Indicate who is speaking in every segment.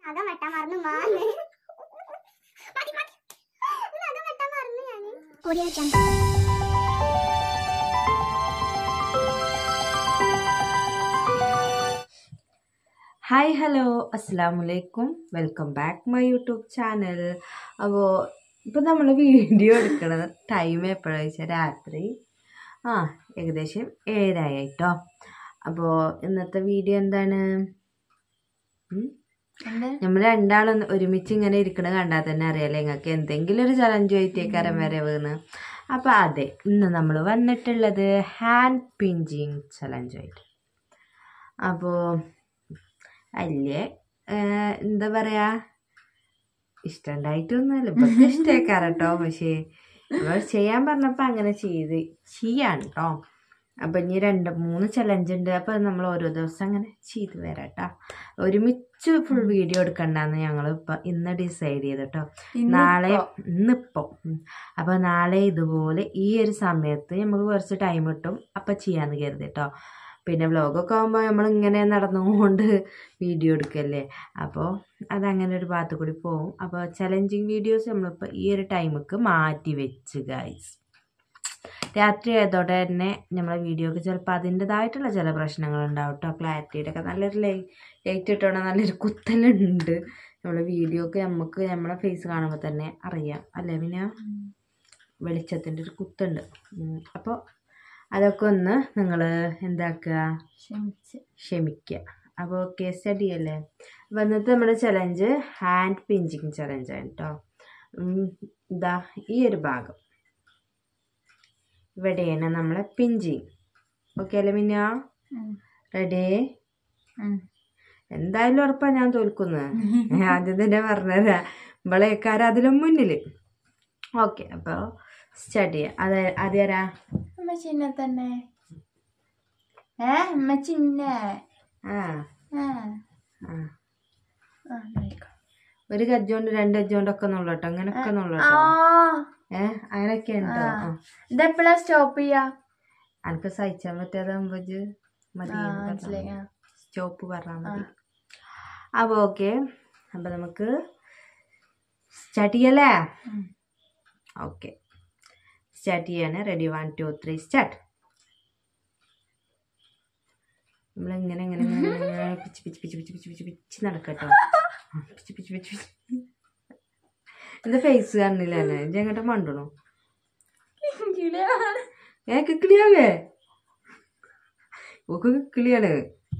Speaker 1: അകം വെട്ടാൻ മറന്നു മാന്ന് മതി മതി ഒന്ന് അകം വെട്ടാൻ മറന്നു ഞാന് ഓടിയ വെച്ചാൽ
Speaker 2: ഹായ് ഹലോ അസ്സാം വലൈക്കും welcome back my YouTube channel അപ്പോൾ ഇപ്പോൾ നമ്മൾ വീഡിയോ എടുക്കണത് ടൈം എപ്പോഴാണ് വെച്ചാൽ രാത്രി ആ ഏകദേശം ഏഴായി കേട്ടോ അപ്പോൾ ഇന്നത്തെ വീഡിയോ എന്താണ് നമ്മൾ രണ്ടാളും ഒരുമിച്ച് ഇങ്ങനെ ഇരിക്കണത് കണ്ടാൽ തന്നെ അറിയാലേ നിങ്ങൾക്ക് എന്തെങ്കിലും ഒരു ചലഞ്ച് ആയിട്ടേക്കാരം വരെ വീണ് അപ്പോൾ അതെ ഇന്ന് നമ്മൾ വന്നിട്ടുള്ളത് ഹാൻഡ് പിഞ്ചിങ് ചലഞ്ചായിട്ട് അപ്പോൾ വലിയ എന്താ പറയാ ഇഷ്ടണ്ടായിട്ടൊന്നുമല്ല ഇപ്പൊ ഇഷ്ടേക്കാറട്ടോ പക്ഷേ ഇവർ ചെയ്യാൻ പറഞ്ഞപ്പോൾ അങ്ങനെ ചെയ്ത് ചെയ്യാണ് കേട്ടോ അപ്പം ഇനി രണ്ട് മൂന്ന് ചലഞ്ച് ഉണ്ട് അപ്പം നമ്മൾ ഓരോ ദിവസം അങ്ങനെ ചെയ്ത് വരാം കേട്ടോ ഒരുമിച്ച് ഫുൾ വീഡിയോ എടുക്കണ്ടെന്ന് ഞങ്ങൾ ഇപ്പം ഇന്ന് ഡിസൈഡ് ചെയ്ത് കേട്ടോ നാളെ ഇന്നിപ്പോൾ അപ്പോൾ നാളെ ഇതുപോലെ ഈ ഒരു സമയത്ത് നമുക്ക് കുറച്ച് ടൈം കിട്ടും അപ്പം ചെയ്യാമെന്ന് കരുതി കേട്ടോ പിന്നെ വ്ലോഗൊക്കെ ആകുമ്പോൾ നമ്മൾ ഇങ്ങനെ നടന്നുകൊണ്ട് വീഡിയോ എടുക്കല്ലേ അപ്പോൾ അതങ്ങനെ ഒരു ഭാഗത്ത് കൂടി പോകും അപ്പോൾ ചലഞ്ചിങ് വീഡിയോസ് നമ്മളിപ്പോൾ ഈ ഒരു ടൈമിക്ക് മാറ്റി വെച്ച് ഗൈസ് രാത്രി ആയതോടെ തന്നെ നമ്മളെ വീഡിയോക്ക് ചിലപ്പോൾ അതിൻ്റെതായിട്ടുള്ള ചില പ്രശ്നങ്ങൾ ഉണ്ടാവും കേട്ടോ ക്ലാരിറ്റിയുടെ ഒക്കെ നല്ലൊരു ലൈ ലൈറ്റ് ഇട്ടോടെ നല്ലൊരു കുത്തലുണ്ട് നമ്മളെ വീഡിയോക്ക് നമുക്ക് നമ്മളെ ഫേസ് കാണുമ്പോൾ തന്നെ അറിയാം അല്ലേ പിന്നെ വെളിച്ചത്തിൻ്റെ ഒരു കുത്തുണ്ട് അപ്പോൾ അതൊക്കെ ഒന്ന് നിങ്ങൾ എന്താക്കുക ക്ഷമിക്കുക അപ്പോൾ ഓക്കെ സ്റ്റഡി അല്ലേ അപ്പോൾ ഇന്നത്തെ നമ്മുടെ ചലഞ്ച് ഹാൻഡ് പിഞ്ചിങ് ചലഞ്ചാണ് കേട്ടോ ഇതാ ഈ ഒരു ഭാഗം ഇവിടെയാണ് നമ്മളെ പിഞ്ചിങ് ഓക്കെ അല്ലേ മിന്ന റെഡി എന്തായാലും ഉറപ്പാണ് ഞാൻ തോൽക്കുന്നത് ആദ്യം തന്നെ പറഞ്ഞുതരാം ഇവളേക്കാരം അതിലും മുന്നിൽ ഓക്കെ അപ്പോൾ സ്റ്റാർട്ട് ചെയ്യാം അത് ആദ്യരാ
Speaker 3: അമ്മച്ചിന്നെ തന്നെ ഏ അമ്മച്ചിന്നെ
Speaker 2: ആ
Speaker 3: ആ
Speaker 2: ആ
Speaker 3: ആ, ആയിക്കോ.
Speaker 2: ഒരു ഗജ്ജോണ്ട് രണ്ട് ഗജ്ജോണ്ടൊക്കെ നുള്ളട്ടോ അങ്ങനെയൊക്കെ
Speaker 3: ആ
Speaker 2: നുള്ളട്ടോ ഏ അങ്ങനെയൊക്കെ ഉണ്ടോ
Speaker 3: ആ. ഇതെപ്പോഴാ സ്റ്റോപ്പ് ചെയ്യാ
Speaker 2: അനക്ക് സഹിച്ചാൻ പറ്റാതാകുമ്പോ മതി
Speaker 3: ആ, മനസ്സിലായി ആ.
Speaker 2: സ്റ്റോപ്പ് പറഞ്ഞാൽ മതി അപ്പോൾ ഓക്കെ അപ്പം നമുക്ക് സ്റ്റാർട്ട് ചെയ്യല്ലേ
Speaker 3: ഉം.
Speaker 2: ഓക്കെ സ്റ്റാർട്ട് ചെയ്യാണ് ready one two three start നമ്മളിങ്ങനെ ഇങ്ങനെ ഇങ്ങനെ ഇങ്ങനെ ഇങ്ങനെ പിച്ച് പിച്ച് പിച്ച് പിച്ച് പിച്ച് പിച്ച് പിച്ച് നടക്കട്ടോ പിച്ച് പിച്ച് പിച്ച് പിച്ച് എന്താ ഫേസ് കാണില്ല എന്നെ ഇജ്ജ് എങ്ങോട്ട് മണ്ടണോ ഏ കിക്കിളിയാവേ ഓക്ക് കിക്കിളിയാണ്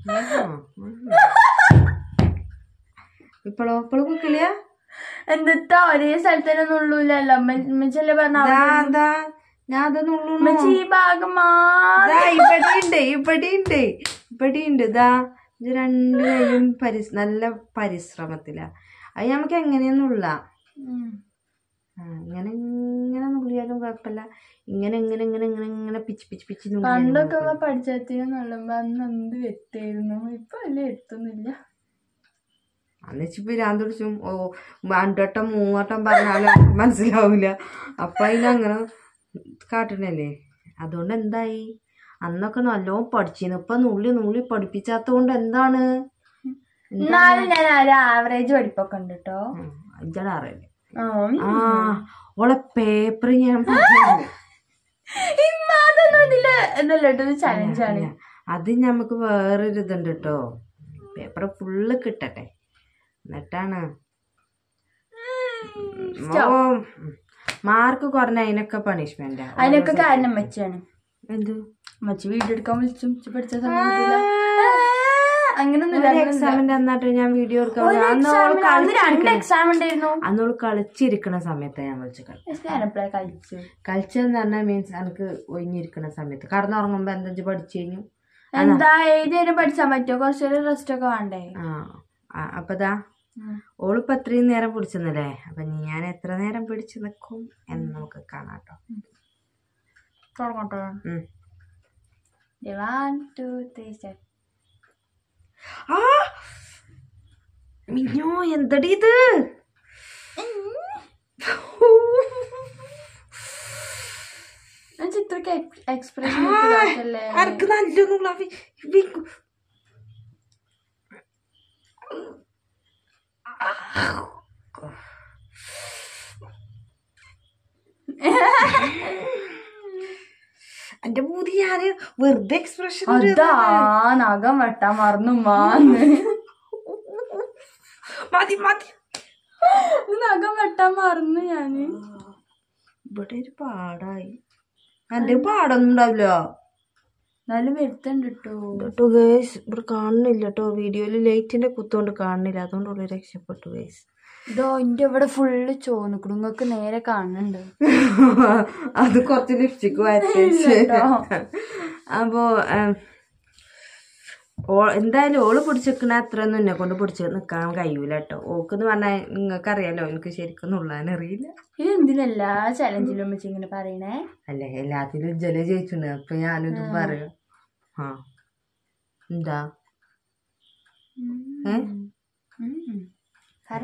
Speaker 2: ഇപ്പോഴോ ഇപ്പോഴും കിക്കിളിയാ
Speaker 3: എന്തിട്ടാ ഒരേ സ്ഥലത്തന്നെ നുള്ളൂലല്ലോ അമ്മച്ചല്ലേ പറഞ്ഞ
Speaker 2: ദാ, ദാ, ഞാൻ അതൊന്നും ഉള്ളൂ
Speaker 3: അമ്മച്ചി ഈ ഭാഗം മാത്രം
Speaker 2: ദാ, ഇവിടെയുണ്ട് ഇവിടെയുണ്ട് ഇവിടെയുണ്ട് ഇതാ ഇത് രണ്ട് കൈയും പരിസ് നല്ല പരിശ്രമത്തിലാ അത് നമുക്ക് എങ്ങനെയൊന്നുള്ള
Speaker 3: ഉം.
Speaker 2: ഇങ്ങനെ ഇങ്ങനെ നുള്ളിയാലും കുഴപ്പമില്ല ഇങ്ങനെ ഇങ്ങനെ ഇങ്ങനെ ഇങ്ങനെ ഇങ്ങനെ പിച്ച് പിച്ച് പിച്ച് നുള്ളിയാലും
Speaker 3: പണ്ടൊക്കെ
Speaker 2: കുഴപ്പമില്ല.
Speaker 3: പഠിച്ചത്തിന് നുള്ളുമ്പോ അന്ന് എന്ത് വെത്തായിരുന്നു ഇപ്പൊ വലിയ എത്തുന്നില്ല
Speaker 2: അന്ന് വെച്ച് പിരാന്ത് പിടിച്ചും ഓ രണ്ടോട്ടം മൂന്നോട്ടം പറഞ്ഞാലും നമുക്ക് മനസ്സിലാവില്ല അപ്പൊ അതിനങ്ങനെ കാട്ടണല്ലേ അതുകൊണ്ട് എന്തായി അന്നൊക്കെ നല്ലോണം പഠിച്ചിരുന്നു ഇപ്പൊ നുള്ളി നുള്ളി പഠിപ്പിച്ചാത്ത കൊണ്ട് എന്താണ്
Speaker 3: എന്നാലും ഞാൻ ഒരു ആവറേജ് പഠിപ്പൊക്കെ ഉണ്ട് കേട്ടോ
Speaker 2: ഇജടാ അറിയില്ല
Speaker 3: ആ
Speaker 2: ആ ഓളെ പേപ്പർ ഞാൻ പറഞ്ഞു.
Speaker 3: ഇമ്മാതൊന്നും ഇതില് എന്നല്ല കേട്ടോ ഇത് ചലഞ്ചാണ്
Speaker 2: അത് നമുക്ക് വേറൊരു ഇതുണ്ട് കേട്ടോ പേപ്പർ ഫുള്ള് കിട്ടട്ടെ എന്നിട്ടാണ് മാർക്ക് കുറഞ്ഞ അതിനൊക്കെ പണിഷ്മെന്റ്
Speaker 3: അതിനൊക്കെ കാരണം മച്ചാണ്
Speaker 2: എന്ത്
Speaker 3: മച്ചി വീഡിയോ എടുക്കാൻ വിളിച്ചു മച്ചി പഠിച്ച സമയത്തില്ല അങ്ങനൊന്നും
Speaker 2: എക്സാമിന്റെ അന്നാട്ട് ഞാൻ വീഡിയോ എടുക്കാൻ
Speaker 3: അന്ന് രണ്ട് എക്സാം ഉണ്ടായിരുന്നു
Speaker 2: അന്നോള് കളിച്ചിരിക്കണ സമയത്ത് ഞാൻ വിളിച്ചു കളി
Speaker 3: ഞാനെപ്പോഴാ കളിച്ചു
Speaker 2: കളിച്ചെന്ന് പറഞ്ഞാൽ മീൻസ് എനിക്ക് ഒഴിഞ്ഞിരിക്കണ സമയത്ത് കടന്നുറങ്ങുമ്പോ എന്താ ഇജ്ജ് പഠിച്ചു കഴിഞ്ഞു
Speaker 3: എന്താ ഏതേലും പഠിച്ചാൻ പറ്റുമോ കുറച്ചൊരു റെസ്റ്റ് ഒക്കെ വേണ്ടേ
Speaker 2: ആ ആ, അപ്പതാ ഓളിപ്പോ അത്രയും നേരം പിടിച്ചെന്നല്ലേ അപ്പൊ ഞാൻ എത്ര നേരം പിടിച്ചു നിൽക്കും എന്ന് നമുക്ക് കാണാം കേട്ടോ
Speaker 3: തുടങ്ങോട്ടോ
Speaker 2: ഉം.
Speaker 3: വൺ ടു ത്രീ സ്റ്റാർട്ട്
Speaker 2: ആ മിഞ്ഞോ എന്തടി ഇത്
Speaker 3: ചിത്രക്ക് എക്സ്പ്രഷൻ
Speaker 2: അനക്ക് നല്ലൊന്നുള്ള എന്റെ പൂതി ഞാന് വെറുതെ എക്സ്പ്രഷൻ
Speaker 3: അതാ നഖം വെട്ടാൻ മറന്നു മാന്ന്
Speaker 2: മതി മതി
Speaker 3: നഖം വെട്ടാൻ മറന്നു ഞാന്
Speaker 2: ഇവിടെ ഒരു പാടായി എന്റെ പാടൊന്നും ഉണ്ടാവില്ല
Speaker 3: എന്നാലും വരുത്തുണ്ട് കേട്ടോ
Speaker 2: കേട്ടോ ഗേസ് ഇവിടെ കാണുന്നില്ല കേട്ടോ വീഡിയോയില് ലൈറ്റിന്റെ കുത്തോണ്ട് കാണുന്നില്ല അതുകൊണ്ട് ഉള്ള രക്ഷപ്പെട്ടു ഗേസ്
Speaker 3: ഇതോ ഇന്റെ ഇവിടെ ഫുള്ള് ചോന്നിക്കണു നിങ്ങക്ക് നേരെ കാണുന്നുണ്ട്
Speaker 2: അത് കുറച്ച് ലിപ്സ്റ്റിക് വരച്ച്
Speaker 3: കേട്ടോ.
Speaker 2: അപ്പോ ഉം, ഓ- എന്തായാലും ഓള് പിടിച്ചിരിക്കണ അത്ര ഒന്നും എന്നെ കൊണ്ട് പിടിച്ച് നിക്കാൻ കഴിയൂല കേട്ടോ ഓക്കെന്ന് പറഞ്ഞാൽ നിങ്ങൾക്ക് അറിയാലോ എനിക്ക് ശരിക്കും നുള്ളാൻ അറിയില്ല
Speaker 3: ഇത് എന്തിനല്ലാ ചലഞ്ചിലും വെച്ച് ഇങ്ങനെ പറയണേ
Speaker 2: അല്ല എല്ലാത്തിലും ജല ജയിച്ചിട്ടുണ്ട് അപ്പൊ ഞാനിതും പറയും ആ എന്താ ഏ
Speaker 3: ഉം. പറ.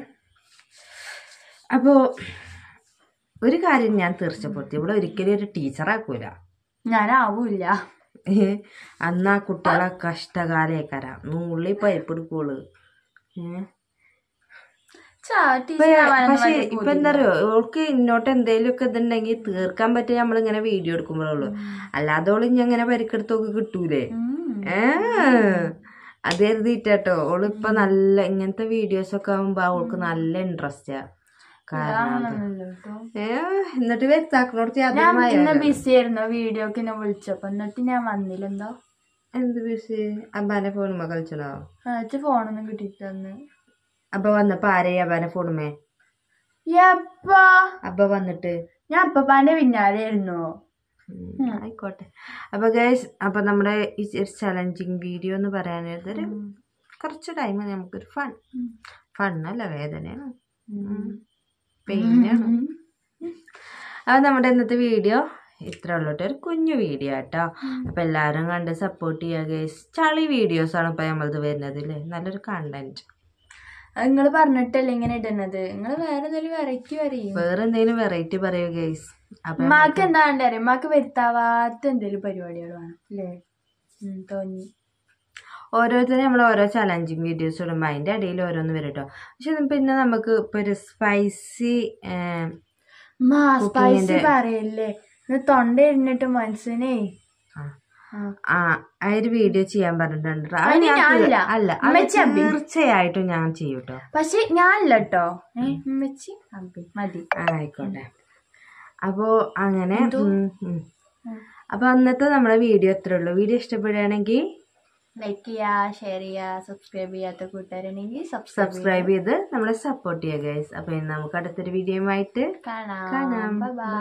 Speaker 2: അപ്പോ ഒരു കാര്യം ഞാൻ തീർച്ചപ്പെടുത്തി ഇവിടെ ഒരിക്കലും ഒരു ടീച്ചറാക്കൂല
Speaker 3: ഞാനാവൂല
Speaker 2: ഏ, അന്ന് ആ കുട്ടികളെ കഷ്ടകാലേക്കര നുള്ളി പരിപ്പെടുക്കോള് ഏഹ്
Speaker 3: ചാ, ടീച്ചർ ആവാനൊന്നും
Speaker 2: പക്ഷെ
Speaker 3: വലിയ
Speaker 2: ഇപ്പൊ എന്താ അറിയോ ഓൾക്ക് ഇന്നോട്ട് എന്തെങ്കിലും ഒക്കെ ഇതുണ്ടെങ്കിൽ തീർക്കാൻ പറ്റിയ നമ്മളിങ്ങനെ വീഡിയോ എടുക്കുമ്പോഴുള്ളൂ അല്ലാതെ ഓള് ഇനി അങ്ങനെ പരിക്കെടുത്തൊക്കെ കിട്ടൂലേ
Speaker 3: ഉം.
Speaker 2: ഏ അത് കരുതിയിട്ടോ ഓള് ഇപ്പൊ നല്ല ഇങ്ങനത്തെ വീഡിയോസ് ഒക്കെ ആകുമ്പോ അവൾക്ക് നല്ല ഇൻട്രസ്റ്റാ കാരണം അത്.
Speaker 3: ആണല്ലോ കേട്ടോ.
Speaker 2: ഏ എന്നിട്ട് വ്യക്താക്കണോടത്ത്
Speaker 3: ഞാൻ
Speaker 2: യാതൊരു
Speaker 3: ഇന്ന്
Speaker 2: മയ-
Speaker 3: ബിസി ആയിരുന്നു വീഡിയോക്ക് എന്നെ വിളിച്ചപ്പോ എന്നിട്ട് ഞാൻ വന്നില്ല എന്തോ
Speaker 2: എന്ത് ബിസി അബ്ബാന്റെ ഫോണുമ്മ കളിച്ചണോ
Speaker 3: എന്നിട്ട് ഫോണൊന്നും കിട്ടിയിട്ടന്ന്
Speaker 2: അപ്പൊ വന്നപ്പോ ആരെയും അബ്ബാന്റെ ഫോണുമ്മേ
Speaker 3: യപ്പാ
Speaker 2: അബ്ബ വന്നിട്ട്
Speaker 3: ഞാൻ അപ്പപ്പാന്റെ പിന്നാലെ ആയിരുന്നു
Speaker 2: ഉം, ആയിക്കോട്ടെ അപ്പൊ ഗൈസ് അപ്പൊ നമ്മുടെ ഈ ചലഞ്ചിങ് വീഡിയോ എന്ന് പറയാനായിട്ട് ഒരു കുറച്ച് ടൈം നമുക്കൊരു ഫൺ ഫണ്ണല്ല വേദനയാണ് പെയിനാണ് അപ്പൊ നമ്മുടെ ഇന്നത്തെ വീഡിയോ ഇത്ര ഉള്ളൂട്ടോ ഒരു കുഞ്ഞു വീഡിയോ കേട്ടോ അപ്പൊ എല്ലാരും കണ്ട് സപ്പോർട്ട് ചെയ്യുക ഗൈസ് ചളി വീഡിയോസ് ആണ് ഇപ്പൊ നമ്മളത് വരുന്നത് അല്ലേ നല്ലൊരു കണ്ടന്റ്
Speaker 3: നിങ്ങൾ പറഞ്ഞിട്ടല്ലേ ഇങ്ങനെ ഇടുന്നത് നിങ്ങൾ വേറെ എന്തെങ്കിലും വെറൈറ്റി പറയും
Speaker 2: വേറെ എന്തെങ്കിലും വെറൈറ്റി പറയൂ ഗൈസ് അപ്പൊ
Speaker 3: ഉമ്മാക്ക് എന്താ വേണ്ടേ ഉമ്മാക്ക് വരുത്താവാത്ത എന്തെങ്കിലും പരിപാടികൾ വേണം അല്ലേ ഉം, തോന്നി
Speaker 2: ഓരോരുത്തരും നമ്മൾ ഓരോ ചലഞ്ചിങ് വീഡിയോസ് ഇടുമ്പോൾ അതിൻ്റെ ഇടയിൽ ഓരോന്ന് വരും കേട്ടോ പക്ഷെ പിന്നെ നമുക്ക് ഇപ്പോൾ ഒരു സ്പൈസി
Speaker 3: മാ സ്പൈസി
Speaker 2: Cooking-ന്റെ-
Speaker 3: പറയല്ലേ ഇത് തൊണ്ട ഇരുന്നിട്ട് മനസ്സിനെ
Speaker 2: ആ ആ ഒരു വീഡിയോ ചെയ്യാൻ പറഞ്ഞിട്ടുണ്ട് അത്
Speaker 3: അതിന്
Speaker 2: ഞാൻ
Speaker 3: ഞാനില്ല.
Speaker 2: തീ- അല്ല അത്
Speaker 3: ഉമ്മച്ചി അബി.
Speaker 2: തീർച്ചയായിട്ടും ഞാൻ ചെയ്യും കേട്ടോ
Speaker 3: പക്ഷെ ഞാനില്ല കേട്ടോ ഏ വെച്ച് അമ്പി മതി
Speaker 2: ആയിക്കോട്ടെ അപ്പോൾ അങ്ങനെ ഉം, ഉം. അപ്പോൾ അന്നത്തെ നമ്മുടെ വീഡിയോ ഇത്രേ ഉള്ളൂ വീഡിയോ ഇഷ്ടപ്പെടുകയാണെങ്കിൽ
Speaker 3: ലൈക്ക് ചെയ്യാ ഷെയർ ചെയ്യാ സബ്സ്ക്രൈബ് ചെയ്യാത്ത കൂട്ടുകാരുണ്ടെങ്കിൽ സബ്സ്ക്രൈബ്
Speaker 2: സബ്സ്ക്രൈബ് ചെയ്ത് നമ്മളെ സപ്പോർട്ട് ചെയ്യുക ഗൈസ് അപ്പോൾ ഇന്ന് നമുക്ക് അടുത്തൊരു വീഡിയോയുമായിട്ട്
Speaker 3: കാണാം
Speaker 2: കാണാം
Speaker 3: Bye bye.